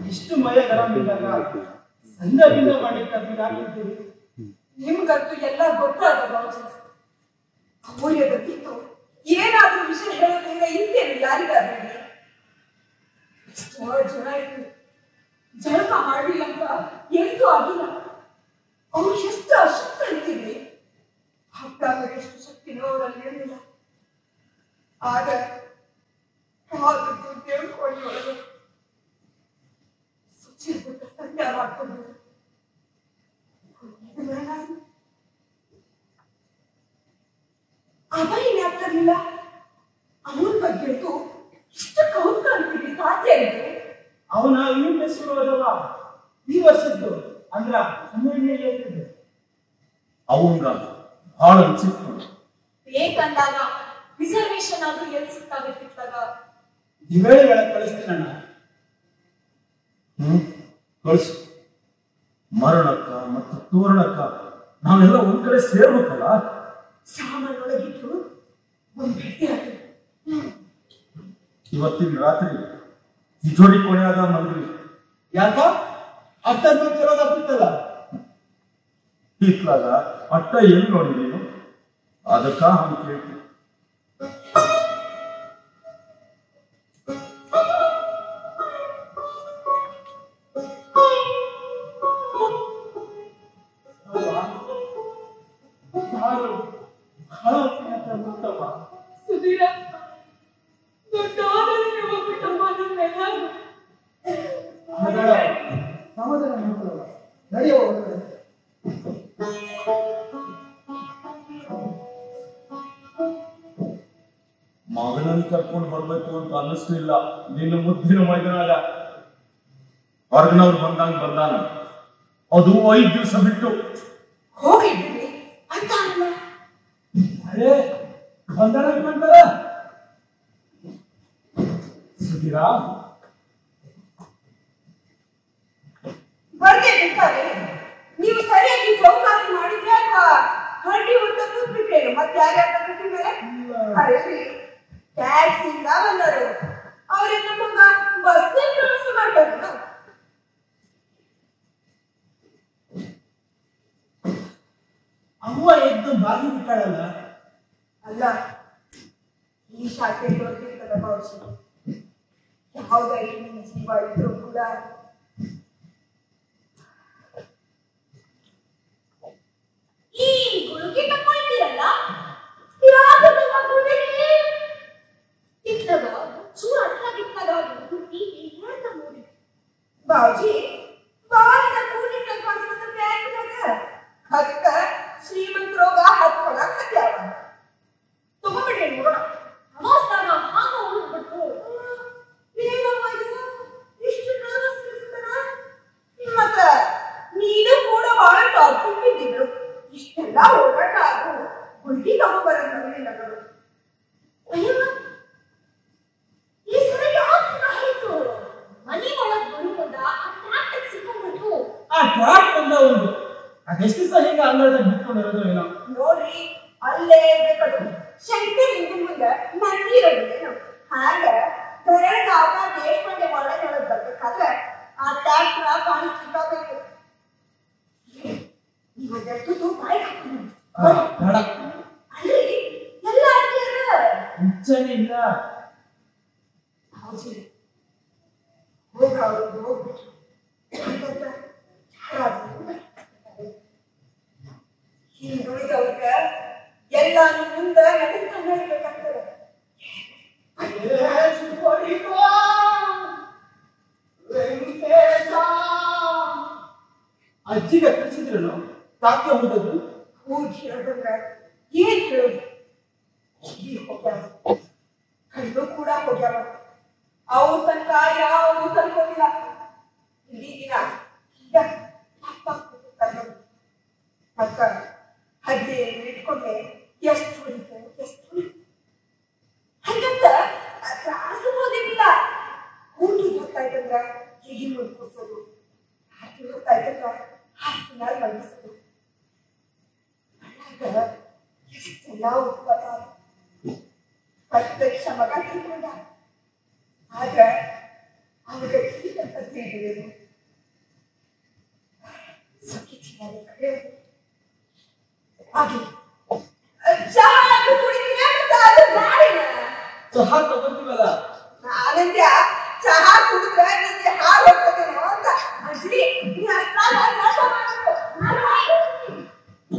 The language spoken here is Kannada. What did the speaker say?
ಇಷ್ಟು ಮಯ ಗರಂ ಇದ್ದಾಗ ಸಂದರ್ಭದಿಂದ ಮಾಡ್ಲಿಕ್ಕೆ ಅದು ಯಾಕಿರ್ತೀರಿ ನಿಮ್ಗಂತೂ ಎಲ್ಲ ಗೊತ್ತಾದ ಬಾಜು ಅಮೂಲ್ಯ ಗೊತ್ತಿತ್ತು ಏನಾದ್ರೂ ವಿಷಯ ಹೇಳೋದ್ರೆ ಇಂತೇನು ಯಾರಿಗಾರ ಹೇಳಿ ಎಷ್ಟೋ ಜನ ಇತ್ತು ಜಳಕ ಮಾಡಲಿಲ್ಲ ಅಂತ ಎಂದೂ ಆಗಿಲ್ಲ ಅವ್ರು ಎಷ್ಟು ಅಶಕ್ತ ಅಂತೀವಿ ಹಬ್ಬ ಎಷ್ಟು ಶಕ್ತಿನೋ ಅವರಲ್ಲಿ ಇರಲಿಲ್ಲ ಆಗ ಆದದ್ದು ದೇವ್ಕೊಳ್ಳಿ ಒಳಗೆ ಸುಚಿ ಬಿಟ್ಟ ಸಂಧ್ಯ ಮಾಡ್ಕೊಂಡು ಅಭಯ ಆಗ್ತಿರ್ಲಿಲ್ಲ ಅವನ ಬಗ್ಗೆ ಅಂತೂ ಇಷ್ಟು ಕೌತುಕ ಅಂತೀವಿ ತಾತೆ ಅಂದ್ರೆ ಅವನ ಇನ್ನೊಂದು ಹೆಸರು ಅದವ ಈ ವರ್ಷದ್ದು ಅಂದ್ರ ಹನ್ನೆರಡನೇ ಇಯರ್ದು. ಅವಂಗ ಬಹಳ ಅನ್ಸಿತ್ತು ಬೇಕಂದಾಗ ರಿಸರ್ವೇಶನ್ ಆದ್ರೂ ಎಲ್ಲಿ ಸಿಕ್ಕಾಗತ್ತಿತ್ತಾಗ ದಿವೇಳಿ ಒಳಗೆ ಕಳಿಸ್ತೀನಣ್ಣ ಹ್ಮ್ ಕಳಿಸು ಮರಣಕ್ಕ ಮತ್ತು ತೋರಣಕ್ಕ ನಾವೆಲ್ಲ ಒಂದ್ ಕಡೆ ಸೇರ್ಬೇಕಲ್ಲ ಸಾಮಾನೊಳಗಿಟ್ಟು ಒಂದ್ ಭೇಟಿ ಆಯ್ತು ಇವತ್ತಿನ ರಾತ್ರಿ ತಿಜೋರಿ ಕೊನೆಯಾಗ ಮಲ್ರಿ ಯಾಕ ಅಷ್ಟೊಂದು ಚಲೋ ತಪ್ಪಿತ್ತಲ್ಲ ಇತ್ಲಾಗ ಅಟ್ಟ ಎಲ್ಲಿ ನೋಡಿ ನೀನು ಅದಕ್ಕ ಹಂಗ ಕೇಳ್ತಿ ಹೌದಾ? ನಾನು ಬಹಳ ಹೊತ್ತಿನ ಮುತ್ತವ್ವ. ಸುಧೀರ ದೊಡ್ಡವಾದ ಒಬ್ಬ ನಮ್ಮೆಲ್ಲ ಮಗಳ ಸಮಾಧಾನ ಮಾಡ್ಕೊಳ್ಳಲ್ಲ ನಡೆಯುವ ಹೊರಗಡೆ. ಮಗನನ್ನ ಕರ್ಕೊಂಡು ಬರ್ಬೇಕು ಅಂತ ಅನ್ನಿಸ್ಲಿಲ್ಲ ನಿನ್ನ ಮುದ್ದಿನ ಮೈದನಾಗ ಹೊರಗಿನವ್ರು ಬಂದಂಗ ಬಂದಾನ ಅದು ಐದ್ ದಿವಸ ಬಿಟ್ಟು ಹೋಗಿ ಬಿಡಿ ಅಂತ ಅಲ್ಲ ಅರೇ ಬಂದರ ಬಂದರ ಸುಧೀರಾ ಬರ್ದೇ ಬೇಕಾದ್ರೆ ನೀವು ಸರಿಯಾಗಿ ಚೌಕಾಸಿ ಮಾಡಿದ್ರೆ ಅಥವಾ ಹಳ್ಳಿ ಉದ್ದ ಕೂತ್ಬಿಟ್ರೇನು ಮತ್ತೆ ಯಾರ್ಯಾರ ಮೇಲೆ ಅರೆ ಟ್ಯಾಕ್ಸ್ ಇಂದ ಬಂದರು ಅವ್ರೆ ನಮಗ ಬಸ್ ಪ್ರವಾಸ ಮಾಡ್ತಾರೆ ಅವ್ವ ಎದ್ದು ಬಾಗಿ ಬಿಟ್ಟಾಳಲ್ಲ ಅಲ್ಲ ಈ ಶಾಖೆ ಗೊತ್ತಿರ್ತದ ಭವಿಷ್ಯ ಯಾವುದಾಗಿ ನಿಮ್ಮ ಜೀವ ಇದ್ರೂ ಕೂಡ ಈ ಗುಡುಗಿ ತಕೊಳ್ತೀರಲ್ಲ ಯಾವ್ದು ನಿಮ್ಮ ಗುಡುಗಿ ಇತ್ತದ ಚೂರ ಅಟ್ಲಾಗಿತ್ತದ ಗುಡುಗಿ ಹೇಳ್ತ ನೋಡಿ ಬಾವುಜಿ ಬಾಳಿನ ಕೂಡಿಟ್ಟ ಕಾಣಿಸ್ತದ ಬ್ಯಾಂಕ್ನಾಗ ಅದಕ್ಕ ಶ್ರೀಮಂತರೋಗ ಹತ್ಕೊಳಕ್ ಹತ್ಯಾವ ತಗೊಂಬಿಡ್ರಿ ನೋಡೋಣ ನಮಸ್ಕಾರ ಹಾಗ ಉಳಿದ್ಬಿಟ್ಟು ಏನವ್ವ ಇದು ಇಷ್ಟು ನರ್ವಸ್ ಮತ್ತ ನೀನು ಕೂಡ ಬಹಳ ಟಾಪಿಕ್ ಇದ್ದಿದ್ರು ಇಷ್ಟೆಲ್ಲ ಓಡಾಟ ಆಗು ಗುಂಡಿ ತಗೊಂಬರಂತ ನಗರು ಅಯ್ಯವ್ವ ಈ ಸಲ ಯಾಕೆ ಆಯ್ತು ಮನಿ ಒಳಗ್ ಬರುವುದ ಟ್ರಾಫಿಕ್ ಸಿಕ್ಕೊಂಡ್ಬಿಟ್ಟು ಆ ಟ್ರಾಕ್ ಬಂದ ಒಂದು ಅದೆಷ್ಟು ದಿವಸ ಹಿಂಗ ಅಂಗಳದಾಗ ಬಿಟ್ಕೊಂಡಿರೋದು ಏನೋ ನೋಡ್ರಿ ಅಲ್ಲೇ ಇರ್ಬೇಕದು ಶಂಕರ್ ಹಿಂದಿನ ಮುಂದೆ ಮಂದಿ ಇರೋದಿಲ್ಲ ಹಾಗ ಬೆರಳಾಗ ದೇಶಪಾಂಡೆ ಒಳಗೆ ಒಳಗೆ ಬರ್ಬೇಕಾದ್ರೆ ಆ ಟ್ಯಾಕ್ಟ್ರ ಕಾಣಿಸ್ಲಿಕ್ಕಬೇಕು ಇವತ್ತು ಬಾಯ್ ಹಾಕೊಂಡು ಆ, ಬೇಡ ಅಲ್ರಿ ಎಲ್ಲ ಆಡ್ತೀರ ಹುಚ್ಚನೇ ಇಲ್ಲ ಹೌದು ಹೋಗ ಅವ್ರಿಗೆ ಹೋಗ್ಬಿಟ್ರು ಯಾಕಂತ ಯಾರಾದ್ರೂ ಹಿಂದುಳಿದವ್ರ ಎಲ್ಲಾನು ಮುಂದೆ ನಡೆಸ್ಕೊಂಡು ಇರ್ಬೇಕಾಗ್ತದೆ ಅಜ್ಜಿಗೆ ಕಳಿಸಿದ್ರು ತಾಕೆ ಹೋದದ್ದು ಹೋಗಿ ಹೇಳೋದಂದ್ರ ಏನ್ ಹೇಳೋದು ಈ ಹೋಗ್ಯಾವ ಕಣ್ಣು ಕೂಡ ಹೋಗ್ಯಾವ ಅವು ತನಕ ಯಾವುದು ತನ್ಕೋದಿಲ್ಲ ಇಡೀ ದಿನ ಈಗ ಅಪ್ಪ ಕೂತ್ಕೊಂಡು ಅಕ್ಕ ಹದ್ದೆ ಇಟ್ಕೊಂಡೆ ಎಷ್ಟು ಹೊಡಿತು ಎಷ್ಟು ಹೊಡಿತು ಹಂಗಂತ ತ್ರಾಸ ಹೋದಿಲ್ಲ ಊಟ ಗೊತ್ತಾಯ್ತಂದ್ರ ಹೇಗೆ ಮುಡ್ಕೋಸೋದು ಹಾಕಿ ಗೊತ್ತಾಯ್ತಂದ್ರ ಹಾಸ್ಪಿಟಲ್ ಮಲಗಿಸೋದು ಮನ್ಯಾಗ ಎಷ್ಟೆಲ್ಲ ಉತ್ಪನ್ನ ಪ್ರತ್ಯಕ್ಷ ಮಗ ತಿಳ್ಕೊಂಡ ಆಗ ಅವಗ ಕೀಟಂತ ಅಂತ ಹೇಳಿದ್ರು ಸುಖಿತಿದ್ದಾರೆ ಕಡೆ ಆಗ್ಲಿ ಚಹಾ ಅದು ಕುಡಿತೀರಾ ಮತ್ತೆ ಅದು ಮಾಡಿನ ಚಹಾ ತಗೋತೀವಲ್ಲ ನಾನಂತ್ಯ ಚಹಾ ಕುಡಿದ್ರೆ ನಿಂಗೆ